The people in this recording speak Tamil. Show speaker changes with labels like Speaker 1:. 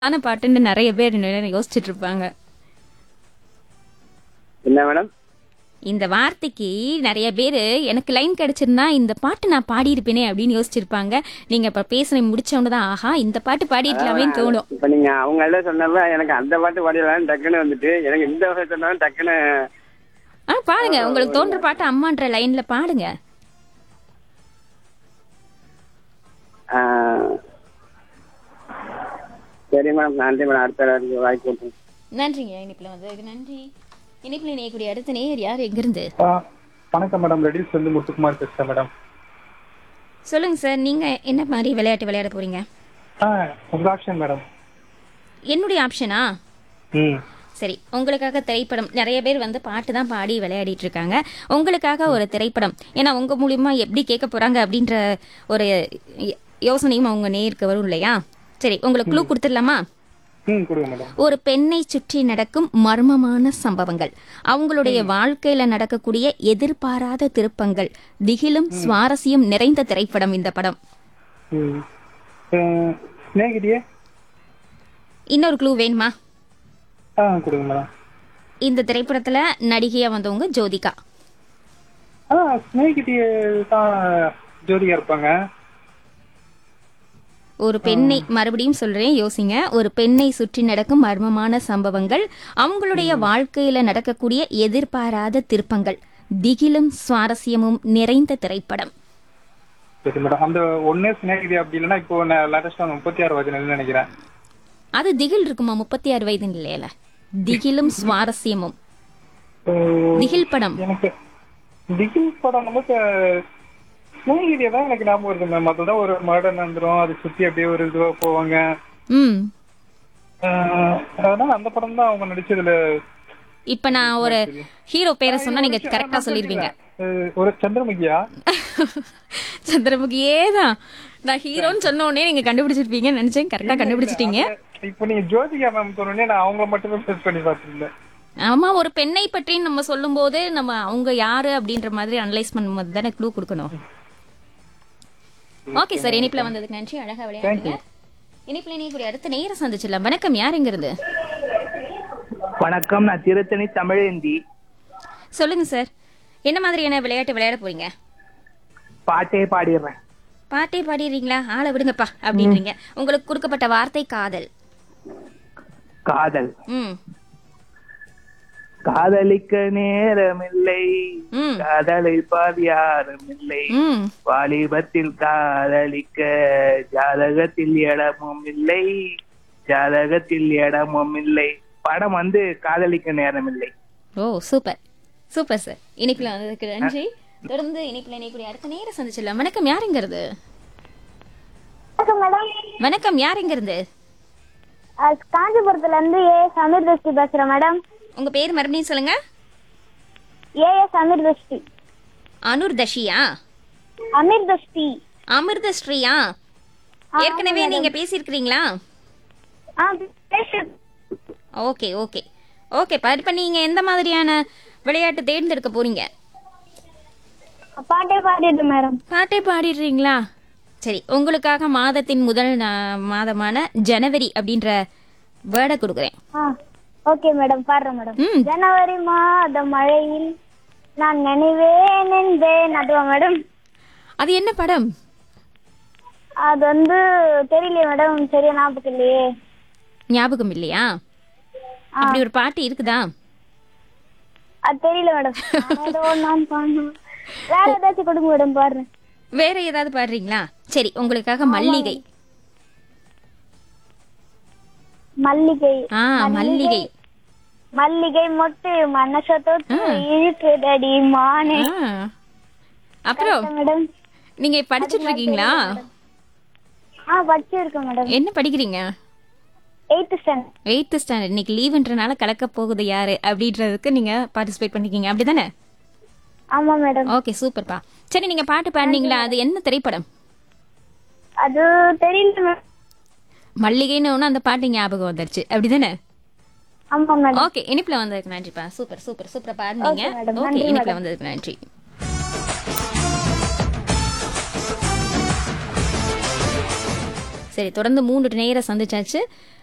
Speaker 1: ஆன பாட்டுன்னு நிறைய பேர் இன்னும் யோசிச்சுட்டு இருப்பாங்க
Speaker 2: என்ன மேடம்
Speaker 1: இந்த வார்த்தைக்கு நிறைய பேர் எனக்கு லைன் கிடைச்சிருந்தா இந்த பாட்டு நான் பாடியிருப்பேனே அப்படின்னு யோசிச்சிருப்பாங்க நீங்க இப்ப பேசுன முடிச்சவொன்னு தான் ஆஹா இந்த பாட்டு பாடிருக்கலாமேன்னு தோணும்
Speaker 2: இப்ப நீங்க அவங்க எல்லாம் சொன்னப்ப எனக்கு அந்த பாட்டு பாடிடலாம் டக்குன்னு வந்துட்டு எனக்கு இந்த வகை சொன்னாலும் டக்குன்னு
Speaker 1: ஆ பாடுங்க உங்களுக்கு தோன்ற பாட்டு அம்மான்ற லைன்ல பாடுங்க
Speaker 2: ஆ, சரி மேடம் நன்றி மேடம் அடுத்த தடவை வாய்ப்பு கொடுத்தேன்
Speaker 1: நன்றிங்க இனிப்புல வந்து நன்றி இனிப்புல இணையக்கூடிய அடுத்த நேயர் யார் எங்கிருந்து
Speaker 3: ஆ, வணக்கம் மேடம் ரெடிஸ் வந்து முத்துக்குமார் பேசுறேன் மேடம்
Speaker 1: சொல்லுங்க சார் நீங்க என்ன மாதிரி விளையாட்டு விளையாட போறீங்க
Speaker 3: ஆ உங்க ஆப்ஷன் மேடம்
Speaker 1: என்னுடைய ஆப்ஷனா
Speaker 3: ம்
Speaker 1: சரி உங்களுக்காக திரைப்படம் நிறைய பேர் வந்து பாட்டு தான் பாடி விளையாடிட்டு இருக்காங்க உங்களுக்காக ஒரு திரைப்படம் ஏன்னா உங்க மூலியமா எப்படி கேட்க போறாங்க அப்படின்ற ஒரு ய- யோசனையும் அவங்க நேருக்கு வரும் இல்லையா சரி உங்களுக்கு க்ளூ கொடுத்துடலாமா
Speaker 3: ம் கொடுங்க மேடம்
Speaker 1: ஒரு பெண்ணை சுற்றி நடக்கும் மர்மமான சம்பவங்கள் அவங்களுடைய வாழ்க்கையில நடக்கக்கூடிய எதிர்பாராத திருப்பங்கள் திகிலும் சுவாரஸ்யம் நிறைந்த திரைப்படம் இந்த படம்
Speaker 3: ம் ஸ்னேகிதியே
Speaker 1: இன்னொரு க்ளூ வேணுமா
Speaker 3: ஆ கொடுங்க மேடம்
Speaker 1: இந்த திரைப்படத்துல நடிகையா வந்தவங்க ஜோதிகா
Speaker 3: ஆ ஸ்னேகிதியே தான் ஜோதிகா இருப்பாங்க
Speaker 1: ஒரு பெண்ணை மறுபடியும் சொல்றேன் யோசிங்க ஒரு பெண்ணை சுற்றி நடக்கும் மர்மமான சம்பவங்கள் அவங்களுடைய வாழ்க்கையில நடக்கக்கூடிய எதிர்பாராத திருப்பங்கள் திகிலும் சுவாரஸ்யமும் நிறைந்த திரைப்படம்
Speaker 3: சரி மேடம் அந்த ஒன்னே ஸ்னேகிதி அப்படி இல்லைன்னா இப்போ லேட்டஸ்டா முப்பத்தி ஆறு வயதுன்னு நினைக்கிறேன்
Speaker 1: அது திகில் இருக்குமா முப்பத்தி ஆறு வயது இல்லையில திகிலும் சுவாரஸ்யமும்
Speaker 3: ஓ,
Speaker 1: திகில் படம்
Speaker 3: எனக்கு திகில் படம் நமக்கு ஸ்னேகிதியை தான் எனக்கு ஞாபகம் வருது மேம் அதுதான் ஒரு மர்டர் நடந்துரும் அதை சுத்தி அப்படியே ஒரு இதுவா போவாங்க
Speaker 1: ம்
Speaker 3: ஆஹ் அதனால அந்த படம் தான் அவங்க நடிச்சதுல
Speaker 1: இப்ப நான் ஒரு ஹீரோ பேரை சொன்னா நீங்க கரெக்டா சொல்லிருவீங்க
Speaker 3: அஹ் ஒரு சந்திரமுகியா
Speaker 1: சந்திரமுகியே தான் நான் ஹீரோன்னு சொன்ன உடனே நீங்க கண்டுபிடிச்சிருப்பீங்கன்னு நினைச்சேன் கரெக்டா கண்டுபிடிச்சிட்டீங்க
Speaker 3: இப்போ நீங்க ஜோதிகா மேம் சொன்னோடனே நான் அவங்கள மட்டுமே ஃபேஸ் பண்ணி பார்த்துருந்தேன்
Speaker 1: ஆமா ஒரு பெண்ணை பற்றி நம்ம சொல்லும்போது நம்ம அவங்க யாரு அப்படின்ற மாதிரி அனலைஸ் பண்ணும்போது தானே க்ளூ கொடுக்கணும் ஓகே சார் இனிப்புல வந்ததுக்கு நன்றி அழகா விளையாடுங்க இனிப்புல இணையக்கூடிய அடுத்த நேரம் சந்திச்சிடலாம் வணக்கம் யார் எங்க இருந்து
Speaker 4: வணக்கம் நான் திருத்தணி தமிழேந்தி
Speaker 1: சொல்லுங்க சார் என்ன மாதிரியான விளையாட்டு விளையாட போறீங்க
Speaker 4: பாட்டே பாடிடுறேன்
Speaker 1: பாட்டே பாடிடுறீங்களா ஆளை விடுங்கப்பா அப்படின்றீங்க உங்களுக்கு கொடுக்கப்பட்ட வார்த்தை காதல்
Speaker 4: காதல்
Speaker 1: ம்
Speaker 4: காதலிக்க நேரமில்லை
Speaker 1: ம்
Speaker 4: காதலிப்பார் யாரும் இல்லை
Speaker 1: ம்
Speaker 4: வாலிபத்தில் காதலிக்க ஜாதகத்தில் இடமும் இல்லை ஜாதகத்தில் இடமும் இல்லை படம் வந்து காதலிக்க நேரமில்லை
Speaker 1: ஓ சூப்பர் சூப்பர் சார் இனிப்புல வந்ததுக்கு நன்றி தொடர்ந்து இனிப்புல இணையக்கூடிய அடுத்த நேரம் சந்திச்சிடலாம் வணக்கம் யார் எங்க இருந்து
Speaker 5: வணக்கம் மேடம்
Speaker 1: வணக்கம் யார் எங்க இருந்து
Speaker 5: அஹ் காஞ்சிபுரத்துல இருந்து ஏ சமீர் திருஷ்டி பேசுறேன் மேடம்
Speaker 1: உங்க பேர் மறுபடியும் சொல்லுங்க
Speaker 5: ஏ சமீர் திருஷ்டி
Speaker 1: அனுர் தஷியா
Speaker 5: அமீர் திருஷ்டி
Speaker 1: அமிர்த ஸ்ரீயா ஏற்கனவே நீங்க பேசியிருக்கிறீங்களா
Speaker 5: ஆ பேசு
Speaker 1: ஓகே ஓகே ஓகே இப்ப நீங்க எந்த மாதிரியான விளையாட்டு தேர்ந்தெடுக்க போறீங்க
Speaker 5: பாட்டே பாடிட்டு மேடம்
Speaker 1: பாட்டே பாடிடுறீங்களா சரி உங்களுக்காக மாதத்தின் முதல் நா- மாதமான ஜனவரி அப்படின்ற வேர்டை கொடுக்குறேன்
Speaker 5: ஆ ஓகே மேடம் பாடுறேன் மேடம்
Speaker 1: ம்.
Speaker 5: ஜனவரி மாத மழையில் நான் நினைவே நின்றேன் அதுவா மேடம்
Speaker 1: அது என்ன படம்
Speaker 5: அது வந்து தெரியலையே மேடம் சரியா ஞாபகம் இல்லையே
Speaker 1: ஞாபகம் இல்லையா அப்படி ஒரு பாட்டு இருக்குதா
Speaker 5: அது தெரியல மேடம் நான் ஏதோ நான் பாடணும் வேற ஏதாச்சும் கொடுங்க மேடம் பாடுறேன்
Speaker 1: வேற ஏதாவது பாடுறீங்களா சரி உங்களுக்காக மல்லிகை
Speaker 5: மல்லிகை
Speaker 1: ஆ மல்லிகை
Speaker 5: மல்லிகை மொட்டு மனச தொட்டு இழுக்குதடி மானே
Speaker 1: ஆ. அப்புறம்
Speaker 5: மேடம்
Speaker 1: நீங்க படிச்சிட்டு இருக்கீங்களா
Speaker 5: ஆ படிச்சிருக்கேன் மேடம்
Speaker 1: என்ன படிக்கிறீங்க
Speaker 5: எயித்து ஸ்டாண்டர்ட்
Speaker 1: எயித்து ஸ்டாண்டர்ட் இன்னைக்கு லீவுன்றனால கலக்க போகுது யாரு அப்படின்றதுக்கு நீங்க பார்ட்டிசிபேட் பண்ணிருக்கீங்க அப்படிதானே
Speaker 5: ஆமா மேடம்
Speaker 1: ஓகே சூப்பர்ப்பா சரி நீங்க பாட்டு பாடுனீங்களா அது என்ன திரைப்படம்
Speaker 5: அது தெரியல மேடம்
Speaker 1: மல்லிகைன்னு ஒண்ணு அந்த பாட்டு ஞாபகம் வந்துருச்சு அப்படிதானே
Speaker 5: ஆமா மேடம்
Speaker 1: ஓகே இனிப்புல வந்ததுக்கு நன்றிப்பா சூப்பர் சூப்பர் சூப்பரா பாடுனீங்க
Speaker 5: Okay, madam.
Speaker 1: ஓகே
Speaker 5: நன்றி,
Speaker 1: இனிப்புல
Speaker 5: madam.
Speaker 1: வந்ததுக்கு நன்றி சரி தொடர்ந்து மூன்று நேரம் சந்திச்சாச்சு